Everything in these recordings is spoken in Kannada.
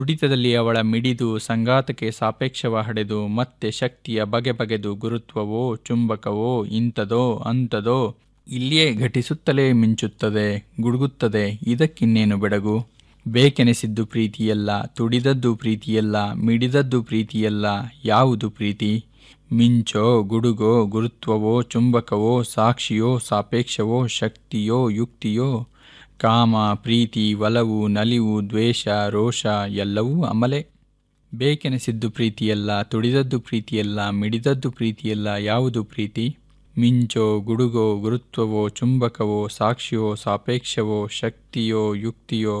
ತುಡಿತದಲ್ಲಿ ಅವಳ ಮಿಡಿದು ಸಂಗಾತಕ್ಕೆ ಸಾಪೇಕ್ಷವ ಹಡೆದು ಮತ್ತೆ ಶಕ್ತಿಯ ಬಗೆ ಬಗೆದು ಗುರುತ್ವವೋ ಚುಂಬಕವೋ ಇಂಥದೋ ಅಂಥದೋ ಇಲ್ಲಿಯೇ ಘಟಿಸುತ್ತಲೇ ಮಿಂಚುತ್ತದೆ ಗುಡುಗುತ್ತದೆ ಇದಕ್ಕಿನ್ನೇನು ಬೆಡಗು ಬೇಕೆನಿಸಿದ್ದು ಪ್ರೀತಿಯಲ್ಲ ತುಡಿದದ್ದು ಪ್ರೀತಿಯಲ್ಲ ಮಿಡಿದದ್ದು ಪ್ರೀತಿಯಲ್ಲ ಯಾವುದು ಪ್ರೀತಿ ಮಿಂಚೋ ಗುಡುಗೋ ಗುರುತ್ವವೋ ಚುಂಬಕವೋ ಸಾಕ್ಷಿಯೋ ಸಾಪೇಕ್ಷವೋ ಶಕ್ತಿಯೋ ಯುಕ್ತಿಯೋ ಕಾಮ ಪ್ರೀತಿ ಒಲವು ನಲಿವು ದ್ವೇಷ ರೋಷ ಎಲ್ಲವೂ ಅಮಲೆ ಬೇಕೆನಿಸಿದ್ದು ಪ್ರೀತಿಯಲ್ಲ ತುಡಿದದ್ದು ಪ್ರೀತಿಯಲ್ಲ ಮಿಡಿದದ್ದು ಪ್ರೀತಿಯಲ್ಲ ಯಾವುದು ಪ್ರೀತಿ ಮಿಂಚೋ ಗುಡುಗೋ ಗುರುತ್ವವೋ ಚುಂಬಕವೋ ಸಾಕ್ಷಿಯೋ ಸಾಪೇಕ್ಷವೋ ಶಕ್ತಿಯೋ ಯುಕ್ತಿಯೋ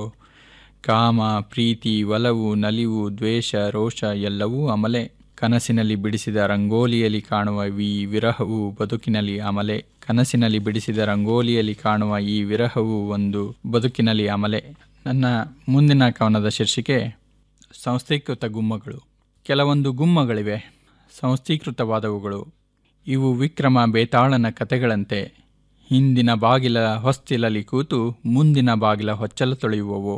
ಕಾಮ ಪ್ರೀತಿ ಒಲವು ನಲಿವು ದ್ವೇಷ ರೋಷ ಎಲ್ಲವೂ ಅಮಲೆ ಕನಸಿನಲ್ಲಿ ಬಿಡಿಸಿದ ರಂಗೋಲಿಯಲ್ಲಿ ಕಾಣುವ ಈ ವಿರಹವು ಬದುಕಿನಲ್ಲಿ ಅಮಲೆ ಕನಸಿನಲ್ಲಿ ಬಿಡಿಸಿದ ರಂಗೋಲಿಯಲ್ಲಿ ಕಾಣುವ ಈ ವಿರಹವು ಒಂದು ಬದುಕಿನಲ್ಲಿ ಅಮಲೆ ನನ್ನ ಮುಂದಿನ ಕವನದ ಶೀರ್ಷಿಕೆ ಸಂಸ್ಥೀಕೃತ ಗುಮ್ಮಗಳು ಕೆಲವೊಂದು ಗುಮ್ಮಗಳಿವೆ ಸಂಸ್ಥೀಕೃತವಾದವುಗಳು ಇವು ವಿಕ್ರಮ ಬೇತಾಳನ ಕತೆಗಳಂತೆ ಹಿಂದಿನ ಬಾಗಿಲ ಹೊಸ್ತಿಲಲ್ಲಿ ಕೂತು ಮುಂದಿನ ಬಾಗಿಲ ಹೊಚ್ಚಲು ತೊಳೆಯುವವು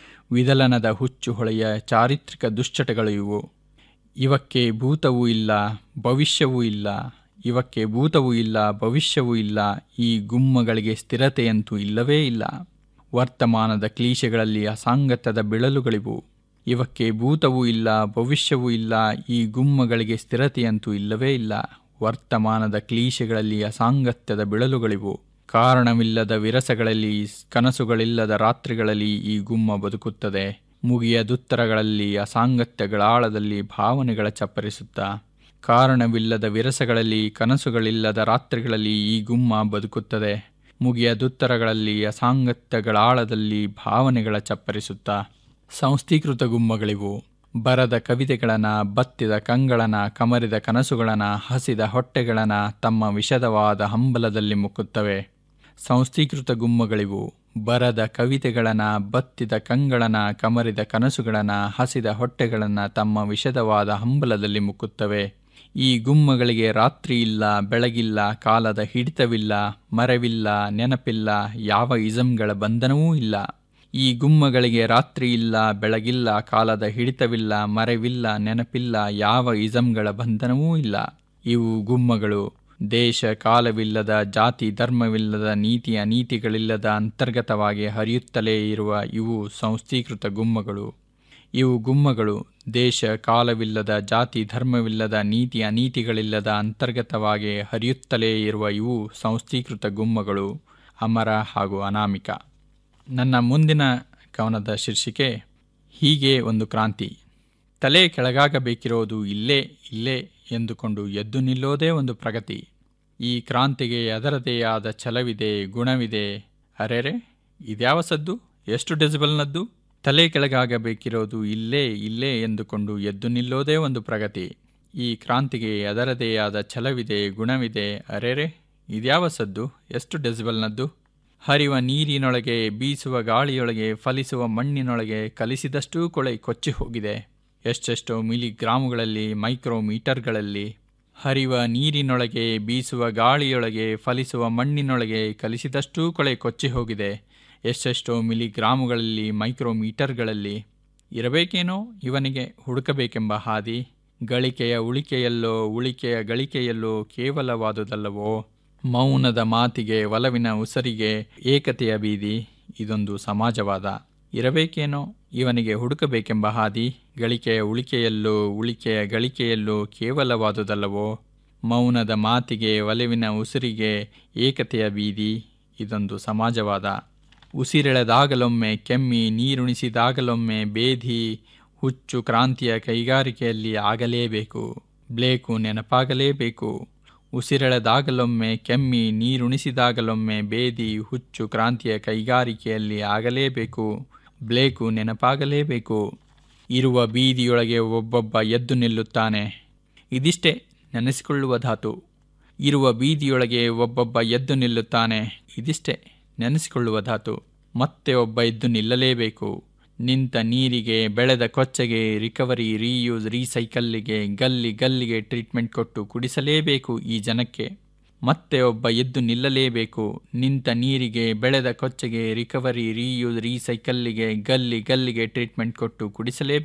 ವಿದಲನದ ಹುಚ್ಚು ಹೊಳೆಯ ಚಾರಿತ್ರಿಕ ದುಶ್ಚಟಗಳು ಇವು ಇವಕ್ಕೆ ಭೂತವೂ ಇಲ್ಲ ಭವಿಷ್ಯವೂ ಇಲ್ಲ ಇವಕ್ಕೆ ಭೂತವೂ ಇಲ್ಲ ಭವಿಷ್ಯವೂ ಇಲ್ಲ ಈ ಗುಮ್ಮಗಳಿಗೆ ಸ್ಥಿರತೆಯಂತೂ ಇಲ್ಲವೇ ಇಲ್ಲ ವರ್ತಮಾನದ ಕ್ಲೀಶೆಗಳಲ್ಲಿ ಅಸಾಂಗತ್ಯದ ಬಿಳಲುಗಳಿವು ಇವಕ್ಕೆ ಭೂತವೂ ಇಲ್ಲ ಭವಿಷ್ಯವೂ ಇಲ್ಲ ಈ ಗುಮ್ಮಗಳಿಗೆ ಸ್ಥಿರತೆಯಂತೂ ಇಲ್ಲವೇ ಇಲ್ಲ ವರ್ತಮಾನದ ಕ್ಲೀಶೆಗಳಲ್ಲಿ ಅಸಾಂಗತ್ಯದ ಬಿಳಲುಗಳಿವು ಕಾರಣವಿಲ್ಲದ ವಿರಸಗಳಲ್ಲಿ ಕನಸುಗಳಿಲ್ಲದ ರಾತ್ರಿಗಳಲ್ಲಿ ಈ ಗುಮ್ಮ ಬದುಕುತ್ತದೆ ಮುಗಿಯದುತ್ತರಗಳಲ್ಲಿ ಅಸಾಂಗತ್ಯಗಳಾಳದಲ್ಲಿ ಭಾವನೆಗಳ ಚಪ್ಪರಿಸುತ್ತಾ ಕಾರಣವಿಲ್ಲದ ವಿರಸಗಳಲ್ಲಿ ಕನಸುಗಳಿಲ್ಲದ ರಾತ್ರಿಗಳಲ್ಲಿ ಈ ಗುಮ್ಮ ಬದುಕುತ್ತದೆ ಮುಗಿಯದುತ್ತರಗಳಲ್ಲಿ ಅಸಾಂಗತ್ಯಗಳಾಳದಲ್ಲಿ ಭಾವನೆಗಳ ಚಪ್ಪರಿಸುತ್ತಾ ಸಂಸ್ಥೀಕೃತ ಗುಮ್ಮಗಳಿವು ಬರದ ಕವಿತೆಗಳನ ಬತ್ತಿದ ಕಂಗಳನ ಕಮರಿದ ಕನಸುಗಳನ ಹಸಿದ ಹೊಟ್ಟೆಗಳನ ತಮ್ಮ ವಿಷದವಾದ ಹಂಬಲದಲ್ಲಿ ಮುಕ್ಕುತ್ತವೆ ಸಂಸ್ಥೀಕೃತ ಗುಮ್ಮಗಳಿವು ಬರದ ಕವಿತೆಗಳನ ಬತ್ತಿದ ಕಂಗಳನ ಕಮರಿದ ಕನಸುಗಳನ ಹಸಿದ ಹೊಟ್ಟೆಗಳನ್ನ ತಮ್ಮ ವಿಷದವಾದ ಹಂಬಲದಲ್ಲಿ ಮುಕ್ಕುತ್ತವೆ ಈ ಗುಮ್ಮಗಳಿಗೆ ರಾತ್ರಿ ಇಲ್ಲ ಬೆಳಗಿಲ್ಲ ಕಾಲದ ಹಿಡಿತವಿಲ್ಲ ಮರವಿಲ್ಲ ನೆನಪಿಲ್ಲ ಯಾವ ಇಸಂಗಳ ಬಂಧನವೂ ಇಲ್ಲ ಈ ಗುಮ್ಮಗಳಿಗೆ ರಾತ್ರಿ ಇಲ್ಲ ಬೆಳಗಿಲ್ಲ ಕಾಲದ ಹಿಡಿತವಿಲ್ಲ ಮರೆವಿಲ್ಲ ನೆನಪಿಲ್ಲ ಯಾವ ಇಸಂಗಳ ಬಂಧನವೂ ಇಲ್ಲ ಇವು ಗುಮ್ಮಗಳು ದೇಶ ಕಾಲವಿಲ್ಲದ ಜಾತಿ ಧರ್ಮವಿಲ್ಲದ ನೀತಿ ಅನೀತಿಗಳಿಲ್ಲದ ಅಂತರ್ಗತವಾಗಿ ಹರಿಯುತ್ತಲೇ ಇರುವ ಇವು ಸಂಸ್ಥೀಕೃತ ಗುಮ್ಮಗಳು ಇವು ಗುಮ್ಮಗಳು ದೇಶ ಕಾಲವಿಲ್ಲದ ಜಾತಿ ಧರ್ಮವಿಲ್ಲದ ನೀತಿ ಅನೀತಿಗಳಿಲ್ಲದ ಅಂತರ್ಗತವಾಗಿ ಹರಿಯುತ್ತಲೇ ಇರುವ ಇವು ಸಂಸ್ಥೀಕೃತ ಗುಮ್ಮಗಳು ಅಮರ ಹಾಗೂ ಅನಾಮಿಕ ನನ್ನ ಮುಂದಿನ ಕವನದ ಶೀರ್ಷಿಕೆ ಹೀಗೆ ಒಂದು ಕ್ರಾಂತಿ ತಲೆ ಕೆಳಗಾಗಬೇಕಿರೋದು ಇಲ್ಲೇ ಇಲ್ಲೇ ಎಂದುಕೊಂಡು ಎದ್ದು ನಿಲ್ಲೋದೇ ಒಂದು ಪ್ರಗತಿ ಈ ಕ್ರಾಂತಿಗೆ ಅದರದೇ ಆದ ಛಲವಿದೆ ಗುಣವಿದೆ ಅರೆರೆ ಇದ್ಯಾವ ಸದ್ದು ಎಷ್ಟು ಡೆಸಿಬಲ್ನದ್ದು ತಲೆ ಕೆಳಗಾಗಬೇಕಿರೋದು ಇಲ್ಲೇ ಇಲ್ಲೇ ಎಂದುಕೊಂಡು ಎದ್ದು ನಿಲ್ಲೋದೇ ಒಂದು ಪ್ರಗತಿ ಈ ಕ್ರಾಂತಿಗೆ ಅದರದೇ ಆದ ಛಲವಿದೆ ಗುಣವಿದೆ ಅರೆರೆ ಇದ್ಯಾವ ಸದ್ದು ಎಷ್ಟು ಡೆಸಿಬಲ್ನದ್ದು ಹರಿವ ನೀರಿನೊಳಗೆ ಬೀಸುವ ಗಾಳಿಯೊಳಗೆ ಫಲಿಸುವ ಮಣ್ಣಿನೊಳಗೆ ಕಲಿಸಿದಷ್ಟೂ ಕೊಳೆ ಕೊಚ್ಚಿ ಹೋಗಿದೆ ಎಷ್ಟೆಷ್ಟೋ ಮಿಲಿಗ್ರಾಮುಗಳಲ್ಲಿ ಮೈಕ್ರೋ ಮೀಟರ್ಗಳಲ್ಲಿ ಹರಿವ ನೀರಿನೊಳಗೆ ಬೀಸುವ ಗಾಳಿಯೊಳಗೆ ಫಲಿಸುವ ಮಣ್ಣಿನೊಳಗೆ ಕಲಿಸಿದಷ್ಟೂ ಕೊಳೆ ಕೊಚ್ಚಿ ಹೋಗಿದೆ ಎಷ್ಟೆಷ್ಟೋ ಮಿಲಿಗ್ರಾಮುಗಳಲ್ಲಿ ಮೈಕ್ರೋ ಮೀಟರ್ಗಳಲ್ಲಿ ಇರಬೇಕೇನೋ ಇವನಿಗೆ ಹುಡುಕಬೇಕೆಂಬ ಹಾದಿ ಗಳಿಕೆಯ ಉಳಿಕೆಯಲ್ಲೋ ಉಳಿಕೆಯ ಗಳಿಕೆಯಲ್ಲೋ ಕೇವಲವಾದುದಲ್ಲವೋ ಮೌನದ ಮಾತಿಗೆ ಒಲವಿನ ಉಸರಿಗೆ ಏಕತೆಯ ಬೀದಿ ಇದೊಂದು ಸಮಾಜವಾದ ಇರಬೇಕೇನೋ ಇವನಿಗೆ ಹುಡುಕಬೇಕೆಂಬ ಹಾದಿ ಗಳಿಕೆಯ ಉಳಿಕೆಯಲ್ಲೋ ಉಳಿಕೆಯ ಗಳಿಕೆಯಲ್ಲೋ ಕೇವಲವಾದುದಲ್ಲವೋ ಮೌನದ ಮಾತಿಗೆ ಒಲವಿನ ಉಸಿರಿಗೆ ಏಕತೆಯ ಬೀದಿ ಇದೊಂದು ಸಮಾಜವಾದ ಉಸಿರೆಳೆದಾಗಲೊಮ್ಮೆ ಕೆಮ್ಮಿ ನೀರುಣಿಸಿದಾಗಲೊಮ್ಮೆ ಬೇಧಿ ಹುಚ್ಚು ಕ್ರಾಂತಿಯ ಕೈಗಾರಿಕೆಯಲ್ಲಿ ಆಗಲೇಬೇಕು ಬ್ಲೇಕು ನೆನಪಾಗಲೇಬೇಕು ಉಸಿರೆಳೆದಾಗಲೊಮ್ಮೆ ಕೆಮ್ಮಿ ನೀರುಣಿಸಿದಾಗಲೊಮ್ಮೆ ಬೇದಿ ಹುಚ್ಚು ಕ್ರಾಂತಿಯ ಕೈಗಾರಿಕೆಯಲ್ಲಿ ಆಗಲೇಬೇಕು ಬ್ಲೇಕು ನೆನಪಾಗಲೇಬೇಕು ಇರುವ ಬೀದಿಯೊಳಗೆ ಒಬ್ಬೊಬ್ಬ ಎದ್ದು ನಿಲ್ಲುತ್ತಾನೆ ಇದಿಷ್ಟೇ ನೆನೆಸಿಕೊಳ್ಳುವ ಧಾತು ಇರುವ ಬೀದಿಯೊಳಗೆ ಒಬ್ಬೊಬ್ಬ ಎದ್ದು ನಿಲ್ಲುತ್ತಾನೆ ಇದಿಷ್ಟೇ ನೆನೆಸಿಕೊಳ್ಳುವ ಧಾತು ಮತ್ತೆ ಒಬ್ಬ ಎದ್ದು ನಿಲ್ಲಲೇಬೇಕು ನಿಂತ ನೀರಿಗೆ ಬೆಳೆದ ಕೊಚ್ಚೆಗೆ ರಿಕವರಿ ರೀಯೂಸ್ ರೀಸೈಕಲ್ಲಿಗೆ ಗಲ್ಲಿ ಗಲ್ಲಿಗೆ ಟ್ರೀಟ್ಮೆಂಟ್ ಕೊಟ್ಟು ಕುಡಿಸಲೇಬೇಕು ಈ ಜನಕ್ಕೆ ಮತ್ತೆ ಒಬ್ಬ ಎದ್ದು ನಿಲ್ಲಲೇಬೇಕು ನಿಂತ ನೀರಿಗೆ ಬೆಳೆದ ಕೊಚ್ಚೆಗೆ ರಿಕವರಿ ರೀಯೂಸ್ ರೀಸೈಕಲ್ಲಿಗೆ ಗಲ್ಲಿ ಗಲ್ಲಿಗೆ ಟ್ರೀಟ್ಮೆಂಟ್ ಕೊಟ್ಟು ಕುಡಿಸಲೇಬೇಕು